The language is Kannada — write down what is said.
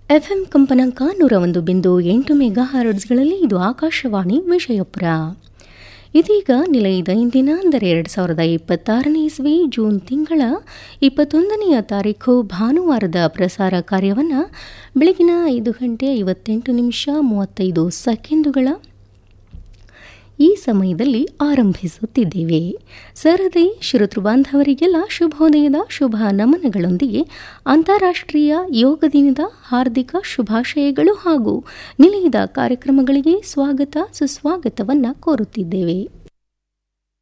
ಎಫ್ಎಂ ಕಂಪನಾಂಕ ನೂರ ಒಂದು ಬಿಂದು ಎಂಟು ಮೆಗಾ ಹರ್ಡ್ಸ್ಗಳಲ್ಲಿ ಇದು ಆಕಾಶವಾಣಿ ವಿಷಯಪುರ ಇದೀಗ ನಿಲಯದ ಇಂದಿನ ಅಂದರೆ ಎರಡು ಸಾವಿರದ ಇಪ್ಪತ್ತಾರನೇ ಇಸ್ವಿ ಜೂನ್ ತಿಂಗಳ ಇಪ್ಪತ್ತೊಂದನೆಯ ತಾರೀಖು ಭಾನುವಾರದ ಪ್ರಸಾರ ಕಾರ್ಯವನ್ನು ಬೆಳಗಿನ ಐದು ಗಂಟೆ ಐವತ್ತೆಂಟು ನಿಮಿಷ ಮೂವತ್ತೈದು ಸೆಕೆಂಡುಗಳ ಈ ಸಮಯದಲ್ಲಿ ಆರಂಭಿಸುತ್ತಿದ್ದೇವೆ ಸರದಿ ಶ್ರೋತೃ ಬಾಂಧವರಿಗೆಲ್ಲ ಶುಭೋದಯದ ಶುಭ ನಮನಗಳೊಂದಿಗೆ ಅಂತಾರಾಷ್ಟ್ರೀಯ ಯೋಗ ದಿನದ ಹಾರ್ದಿಕ ಶುಭಾಶಯಗಳು ಹಾಗೂ ನಿಲಯದ ಕಾರ್ಯಕ್ರಮಗಳಿಗೆ ಸ್ವಾಗತ ಸುಸ್ವಾಗತವನ್ನು ಕೋರುತ್ತಿದ್ದೇವೆ